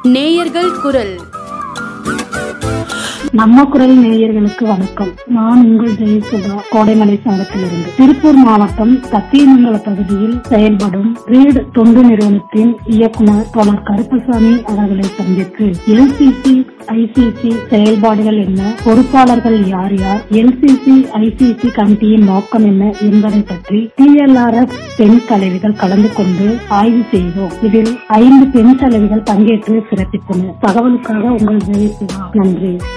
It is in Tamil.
நேயர்கள் குரல் நம்ம குரல் நேயர்களுக்கு வணக்கம் நான் உங்கள் ஜெயசுதா கோடைமலை சங்கத்திலிருந்து திருப்பூர் மாவட்டம் சத்தியமங்கல பகுதியில் செயல்படும் ரீட் தொண்டு நிறுவனத்தின் இயக்குனர் தோழர் கருப்பசாமி அவர்களை சந்தித்து எல்சிசி ஐசிசி செயல்பாடுகள் என்ன பொறுப்பாளர்கள் யார் யார் எல்சிசி ஐசிசி கமிட்டியின் நோக்கம் என்ன என்பதை பற்றி டிஎல்ஆர்எஃப் பெண் தலைவிகள் கலந்து கொண்டு ஆய்வு செய்தோம் இதில் ஐந்து பெண் தலைவிகள் பங்கேற்று சிறப்பித்தனர் தகவலுக்காக உங்கள் ஜெயசுதா நன்றி